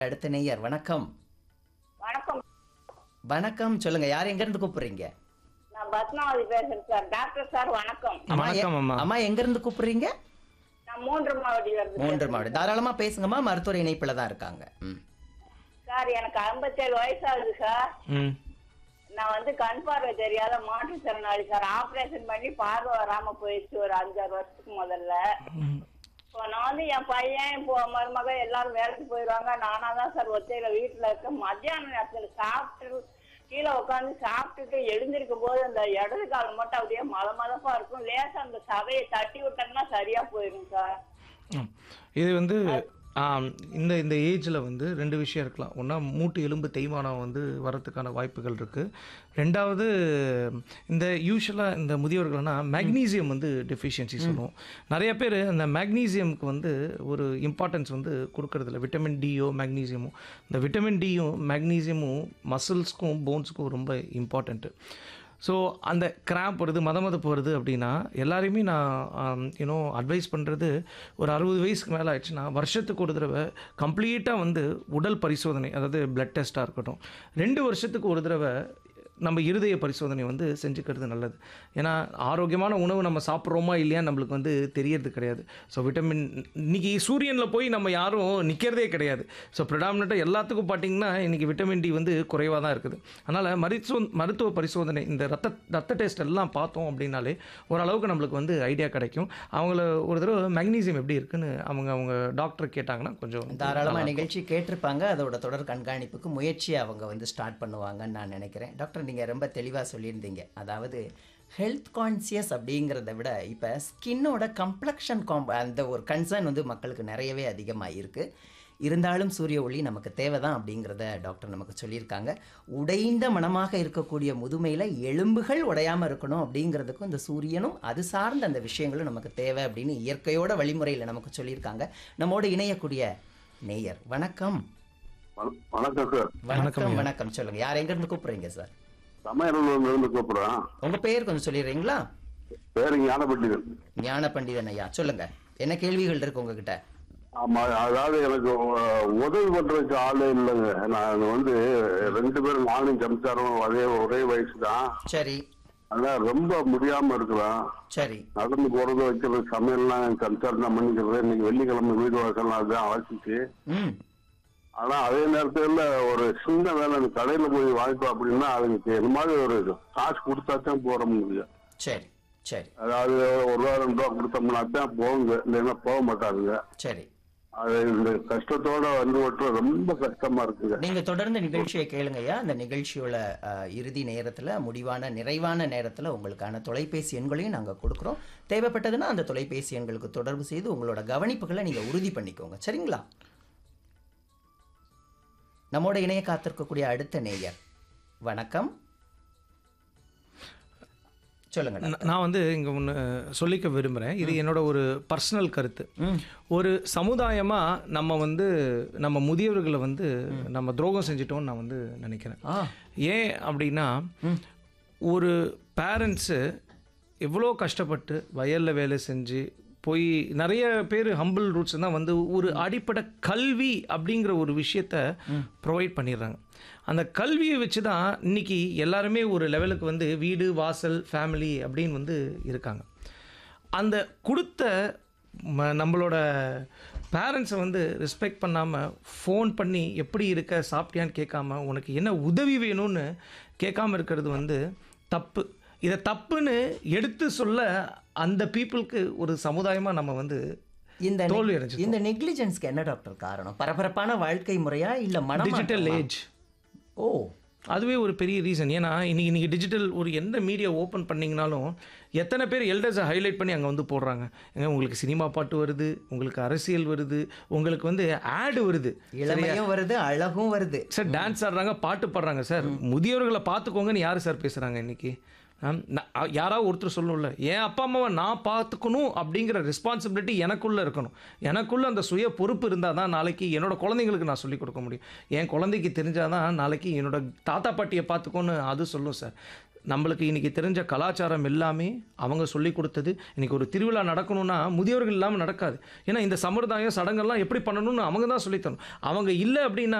அடுத்த நேயர் வணக்கம் வணக்கம் வணக்கம் சொல்லுங்க யார் எங்க இருந்து கூப்பிடுறீங்க நான் பத்மாவதி பேசுறேன் சார் டாக்டர் சார் வணக்கம் அம்மா, எ- வணக்கம், அம்மா. அம்மா எங்க இருந்து கூப்பிடுறீங்க நான் மூன்று மாவட்டி வருது மூன்று மாவட்டம் தாராளமா பேசுங்கம்மா மருத்துவர் இணைப்புல தான் இருக்காங்க ம். சார் எனக்கு ஐம்பத்தேழு வயசாகுது சார் ம் நான் வந்து கண் பார்வை தெரியாத மாற்றுத்திறனாளி சார் ஆபரேஷன் பண்ணி பார்வை வராம போயிடுச்சு ஒரு அஞ்சாறு வருஷத்துக்கு முதல்ல இப்போ நான் வந்து என் பையன் இப்போ மருமக எல்லாரும் வேலைக்கு போயிடுவாங்க நானா தான் சார் ஒத்தையில வீட்டுல இருக்க மத்தியான நேரத்துல சாப்பிட்டு கீழே உட்காந்து சாப்பிட்டுட்டு எழுந்திருக்கும் போது அந்த இடது காலம் மட்டும் அப்படியே மல மலப்பா இருக்கும் லேசா அந்த சதையை தட்டி விட்டோம்னா சரியா போயிடும் சார் ம். இது வந்து ஆம், இந்த இந்த ஏஜில் வந்து ரெண்டு விஷயம் இருக்கலாம் ஒன்றா மூட்டு எலும்பு தேய்மானம் வந்து வரத்துக்கான வாய்ப்புகள் இருக்குது ரெண்டாவது இந்த யூஸ்வலாக இந்த முதியோர்கள்னா மேக்னீசியம் வந்து டெஃபிஷியன்சி சொல்லுவோம் நிறைய பேர் அந்த மேக்னீசியம்க்கு வந்து ஒரு இம்பார்ட்டன்ஸ் வந்து கொடுக்கறதில்ல விட்டமின் டியோ மேக்னீசியமோ இந்த விட்டமின் டியும் மேக்னீசியமும் மசில்ஸ்க்கும் போன்ஸுக்கும் ரொம்ப இம்பார்ட்டண்ட்டு ஸோ அந்த கிராம்ப் வருது மதமதப்பு வருது அப்படின்னா எல்லாரையுமே நான் யூனோ அட்வைஸ் பண்ணுறது ஒரு அறுபது வயசுக்கு மேலே ஆயிடுச்சுன்னா வருஷத்துக்கு ஒரு தடவை கம்ப்ளீட்டாக வந்து உடல் பரிசோதனை அதாவது பிளட் டெஸ்ட்டாக இருக்கட்டும் ரெண்டு வருஷத்துக்கு ஒரு தடவை நம்ம இருதய பரிசோதனை வந்து செஞ்சுக்கிறது நல்லது ஏன்னா ஆரோக்கியமான உணவு நம்ம சாப்பிட்றோமா இல்லையா நம்மளுக்கு வந்து தெரியறது கிடையாது ஸோ விட்டமின் இன்னைக்கு சூரியனில் போய் நம்ம யாரும் நிற்கிறதே கிடையாது ஸோ ப்ரிடாமினட்டாக எல்லாத்துக்கும் பார்த்தீங்கன்னா இன்றைக்கி விட்டமின் டி வந்து குறைவாக தான் இருக்குது அதனால் மருத்துவ மருத்துவ பரிசோதனை இந்த ரத்த ரத்த டெஸ்ட் எல்லாம் பார்த்தோம் அப்படின்னாலே ஓரளவுக்கு நம்மளுக்கு வந்து ஐடியா கிடைக்கும் அவங்கள ஒரு தடவை மெக்னீசியம் எப்படி இருக்குன்னு அவங்க அவங்க டாக்டர் கேட்டாங்கன்னா கொஞ்சம் தாராளமா நிகழ்ச்சி கேட்டிருப்பாங்க அதோட தொடர் கண்காணிப்புக்கு முயற்சியை அவங்க வந்து ஸ்டார்ட் பண்ணுவாங்கன்னு நான் நினைக்கிறேன் டாக்டர் நீங்க ரொம்ப தெளிவா சொல்லியிருந்தீங்க அதாவது ஹெல்த் கான்சியஸ் அப்படிங்கிறத விட இப்போ ஸ்கின்னோட கம்ப்ளக்ஷன் காம் அந்த ஒரு கன்சர்ன் வந்து மக்களுக்கு நிறையவே அதிகமாக இருக்கு இருந்தாலும் சூரிய ஒளி நமக்கு தேவைதான் அப்படிங்கிறத டாக்டர் நமக்கு சொல்லியிருக்காங்க உடைந்த மனமாக இருக்கக்கூடிய முதுமையில் எலும்புகள் உடையாமல் இருக்கணும் அப்படிங்கிறதுக்கும் இந்த சூரியனும் அது சார்ந்த அந்த விஷயங்களும் நமக்கு தேவை அப்படின்னு இயற்கையோட வழிமுறையில் நமக்கு சொல்லியிருக்காங்க நம்மோடு இணையக்கூடிய நேயர் வணக்கம் வண- வணக்கம் சார் வணக்கம் வணக்கம் சொல்லுங்க யார் எங்க இருந்து கூப்பிடுறீங்க சார் சமையலூர்ல இருந்து கூப்பிடுறேன் உங்க பேர் கொஞ்சம் சொல்லிடுறீங்களா பேரு ஞானப்பட்டிதன் ஞான பண்டிதன் ஐயா சொல்லுங்க என்ன கேள்விகள் இருக்கு உங்ககிட்ட ஆமா அதாவது எனக்கு உ- உதவி பண்றதுக்கு ஆளே இல்லைங்க நான் வந்து ரெண்டு பேரும் நானும் சம்சாரம் அதே ஒரே வயசு தான் சரி அதான் ரொம்ப முடியாம இருக்கிறேன் சரி நடந்து போறது வைக்கிறது சமையல்லாம் என் சம்சாரம் தான் பண்ணிக்கிறது இன்னைக்கு வெள்ளிக்கிழமை வீடு வாசல் அதுதான் அழைச்சிச்சு ம் ஆனா அதே நேரத்துல ஒரு சின்ன வேலை அந்த கடையில போய் வாங்கிக்கோ அப்படின்னா அதுக்கு இந்த மாதிரி ஒரு காசு கொடுத்தா தான் போற முடியும் சரி சரி அதாவது ஒரு ரூபா ரெண்டு ரூபா கொடுத்தோம்னா தான் போகுங்க இல்லைன்னா போக மாட்டாங்க சரி அது இந்த கஷ்டத்தோட வந்து ஓட்டுற ரொம்ப கஷ்டமா இருக்குங்க நீங்க தொடர்ந்து நிகழ்ச்சியை கேளுங்க ஐயா அந்த நிகழ்ச்சியோட அஹ், இறுதி நேரத்துல முடிவான நிறைவான நேரத்துல உங்களுக்கான தொலைபேசி எண்களையும் நாங்க கொடுக்குறோம் தேவைப்பட்டதுன்னா அந்த தொலைபேசி எண்களுக்கு தொடர்பு செய்து உங்களோட கவனிப்புகளை நீங்க உறுதி பண்ணிக்கோங்க சரிங்களா நம்மோட இணைய காத்திருக்கக்கூடிய அடுத்த நேயர் வணக்கம் சொல்லுங்க ந- நான் வந்து இங்கே ஒன்று சொல்லிக்க விரும்புகிறேன் இது என்னோட ஒரு பர்சனல் கருத்து ம். ஒரு சமுதாயமாக நம்ம வந்து நம்ம முதியவர்களை வந்து நம்ம துரோகம் செஞ்சிட்டோம்னு நான் வந்து நினைக்கிறேன் ஆ ஏன் அப்படின்னா ஒரு பேரண்ட்ஸு எவ்வளோ கஷ்டப்பட்டு வயலில் வேலை செஞ்சு போய் நிறைய பேர் ஹம்பிள் ரூட்ஸ் தான் வந்து ஒரு அடிப்படை கல்வி அப்படிங்கிற ஒரு விஷயத்த ப்ரொவைட் பண்ணிடுறாங்க அந்த கல்வியை வச்சு தான் இன்னைக்கு எல்லாருமே ஒரு லெவலுக்கு வந்து வீடு வாசல் ஃபேமிலி அப்படின்னு வந்து இருக்காங்க அந்த கொடுத்த ம- நம்மளோட பேரண்ட்ஸை வந்து ரெஸ்பெக்ட் பண்ணாமல் ஃபோன் பண்ணி எப்படி இருக்க சாப்பிட்டியான்னு கேட்காம உனக்கு என்ன உதவி வேணும்னு கேட்காம இருக்கிறது வந்து தப்பு இதை தப்புன்னு எடுத்து சொல்ல அந்த பீப்புளுக்கு ஒரு சமுதாயமாக நம்ம வந்து இந்த தோல்வி நெக்- அடைஞ்சிட்டோம். இந்த நெக்லிஜென்ஸ்க்கு என்ன டாக்டர் காரணம் பரபரப்பான வாழ்க்கை முறையா இல்ல மனம் டிஜிட்டல் ஏஜ் ஓ அதுவே ஒரு பெரிய ரீசன் ஏன்னா இன்னைக்கு இன்னைக்கு டிஜிட்டல் ஒரு எந்த மீடியா ஓப்பன் பண்ணிங்கனாலும் எத்தனை பேர் எல்டர்ஸை ஹைலைட் பண்ணி அங்கே வந்து போடுறாங்க ஏங்க உங்களுக்கு சினிமா பாட்டு வருது உங்களுக்கு அரசியல் வருது உங்களுக்கு வந்து ஆடு வருது இளமையும் வருது அழகும் வருது சார் டான்ஸ் ஆடுறாங்க பாட்டு பாடுறாங்க சார் முதியோர்களை பார்த்துக்கோங்கன்னு யார் சார் பேசுகிறாங்க இன்னைக்கு ஆம், நான் அ- யாராவது ஒருத்தர் சொல்லணும்ல என் அப்பா அம்மாவை நான் பார்த்துக்கணும் அப்படிங்கிற ரெஸ்பான்சிபிலிட்டி எனக்குள்ளே இருக்கணும் எனக்குள்ளே அந்த சுய பொறுப்பு இருந்தால் தான் நாளைக்கு என்னோட குழந்தைங்களுக்கு நான் சொல்லிக் கொடுக்க முடியும் என் குழந்தைக்கு தெரிஞ்சால் தான் நாளைக்கு என்னோட தாத்தா பாட்டியை பார்த்துக்கோன்னு அது சொல்லும் சார் நம்மளுக்கு இன்னைக்கு தெரிஞ்ச கலாச்சாரம் எல்லாமே அவங்க சொல்லி கொடுத்தது இன்னைக்கு ஒரு திருவிழா நடக்கணும்னா முதியோர்கள் இல்லாமல் நடக்காது ஏன்னா இந்த சம்பிரதாயம் சடங்கெல்லாம் எப்படி பண்ணணும்னு அவங்க தான் சொல்லித்தரணும் அவங்க இல்லை அப்படின்னா